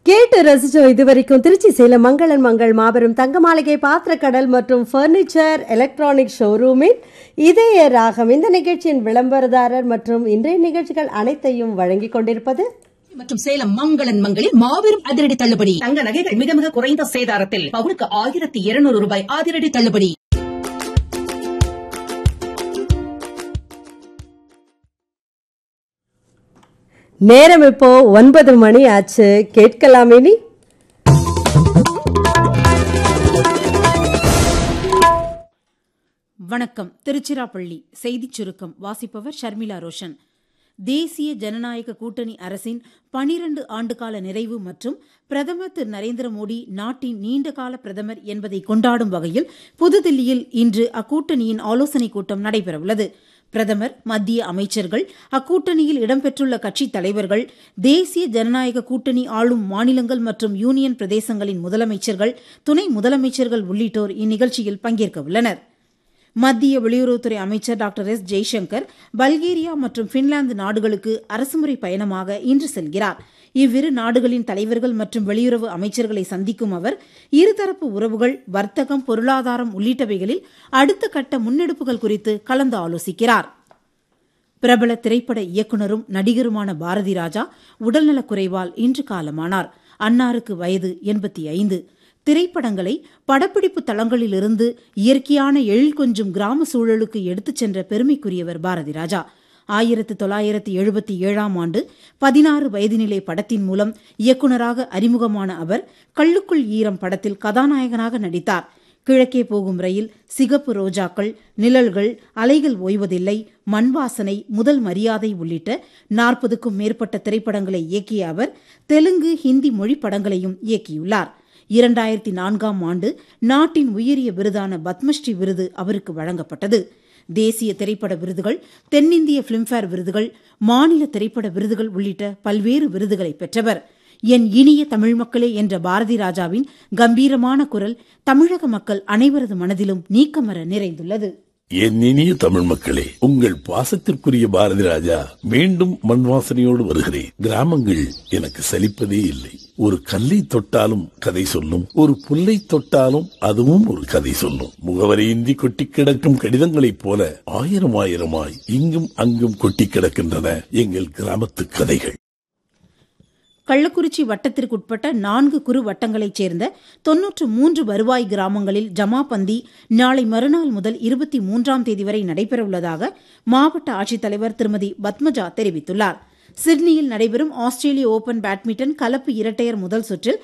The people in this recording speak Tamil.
கேட்டு ரசிச்சோம் இதுவரைக்கும் திருச்சி சேலம் மங்களன் மங்கள் மாபெரும் தங்க மாளிகை பாத்திரக்கடல் மற்றும் ஃபர்னிச்சர் எலக்ட்ரானிக் ஷோரூமின் இதய ராகம் இந்த நிகழ்ச்சியின் விளம்பரதாரர் மற்றும் இன்றைய நிகழ்ச்சிகள் அனைத்தையும் வழங்கிக் கொண்டிருப்பது மற்றும் சேலம் மங்களன் மங்களில் மாபெரும் அதிரடி தள்ளுபடி தங்க நகைகள் மிக மிக குறைந்த சேதாரத்தில் பவுனுக்கு ஆயிரத்தி இருநூறு ரூபாய் அதிரடி தள்ளுபடி நேரம் இப்போ ஒன்பது மணி ஆச்சு கேட்கலாம் இனி வணக்கம் திருச்சிராப்பள்ளி செய்திச் சுருக்கம் வாசிப்பவர் ஷர்மிளா ரோஷன் தேசிய ஜனநாயக கூட்டணி அரசின் பனிரண்டு ஆண்டுகால நிறைவு மற்றும் பிரதமர் திரு நரேந்திர மோடி நாட்டின் நீண்டகால பிரதமர் என்பதை கொண்டாடும் வகையில் புதுதில்லியில் இன்று அக்கூட்டணியின் ஆலோசனைக் கூட்டம் நடைபெறவுள்ளது பிரதமர் மத்திய அமைச்சர்கள் அக்கூட்டணியில் இடம்பெற்றுள்ள கட்சித் தலைவர்கள் தேசிய ஜனநாயக கூட்டணி ஆளும் மாநிலங்கள் மற்றும் யூனியன் பிரதேசங்களின் முதலமைச்சர்கள் துணை முதலமைச்சர்கள் உள்ளிட்டோர் இந்நிகழ்ச்சியில் பங்கேற்க உள்ளனா் மத்திய வெளியுறவுத்துறை அமைச்சர் டாக்டர் எஸ் ஜெய்சங்கர் பல்கேரியா மற்றும் பின்லாந்து நாடுகளுக்கு அரசுமுறை பயணமாக இன்று செல்கிறார் இவ்விரு நாடுகளின் தலைவர்கள் மற்றும் வெளியுறவு அமைச்சர்களை சந்திக்கும் அவர் இருதரப்பு உறவுகள் வர்த்தகம் பொருளாதாரம் உள்ளிட்டவைகளில் அடுத்த கட்ட முன்னெடுப்புகள் குறித்து கலந்து ஆலோசிக்கிறார் பிரபல திரைப்பட இயக்குநரும் நடிகருமான பாரதி ராஜா உடல்நலக்குறைவால் இன்று காலமானார் அன்னாருக்கு வயது எண்பத்தி ஐந்து திரைப்படங்களை படப்பிடிப்பு தளங்களிலிருந்து இயற்கையான எழில் கொஞ்சும் கிராம சூழலுக்கு எடுத்துச் சென்ற பெருமைக்குரியவர் பாரதி ராஜா ஆயிரத்து தொள்ளாயிரத்து எழுபத்தி ஏழாம் ஆண்டு பதினாறு வயதினிலே படத்தின் மூலம் இயக்குநராக அறிமுகமான அவர் கள்ளுக்குள் ஈரம் படத்தில் கதாநாயகனாக நடித்தார் கிழக்கே போகும் ரயில் சிகப்பு ரோஜாக்கள் நிழல்கள் அலைகள் ஓய்வதில்லை மண் வாசனை முதல் மரியாதை உள்ளிட்ட நாற்பதுக்கும் மேற்பட்ட திரைப்படங்களை இயக்கிய அவர் தெலுங்கு ஹிந்தி மொழி படங்களையும் இயக்கியுள்ளார் இரண்டாயிரத்தி நான்காம் ஆண்டு நாட்டின் உயரிய விருதான பத்மஸ்ரீ விருது அவருக்கு வழங்கப்பட்டது தேசிய திரைப்பட விருதுகள் தென்னிந்திய பிலிம்பேர் விருதுகள் மாநில திரைப்பட விருதுகள் உள்ளிட்ட பல்வேறு விருதுகளை பெற்றவர் என் இனிய தமிழ் மக்களே என்ற பாரதி ராஜாவின் கம்பீரமான குரல் தமிழக மக்கள் அனைவரது மனதிலும் நீக்கமர நிறைந்துள்ளது என் இனிய தமிழ் மக்களே உங்கள் பாசத்திற்குரிய பாரதி ராஜா மீண்டும் மண் வாசனையோடு வருகிறேன் கிராமங்கள் எனக்கு சலிப்பதே இல்லை ஒரு கல்லை தொட்டாலும் கதை சொல்லும் ஒரு புல்லை தொட்டாலும் அதுவும் ஒரு கதை சொல்லும் முகவரியின்றி கொட்டி கிடக்கும் கடிதங்களைப் போல ஆயிரம் ஆயிரமாய் இங்கும் அங்கும் கொட்டி கிடக்கின்றன எங்கள் கிராமத்து கதைகள் கள்ளக்குறிச்சி வட்டத்திற்குட்பட்ட நான்கு குறு வட்டங்களைச் சேர்ந்த தொன்னூற்று மூன்று வருவாய் கிராமங்களில் ஜமாபந்தி நாளை மறுநாள் முதல் இருபத்தி மூன்றாம் தேதி வரை நடைபெறவுள்ளதாக மாவட்ட ஆட்சித்தலைவர் திருமதி பத்மஜா தெரிவித்துள்ளார் சிட்னியில் நடைபெறும் ஆஸ்திரேலிய ஓபன் பேட்மிண்டன் கலப்பு இரட்டையர் முதல் சுற்றில்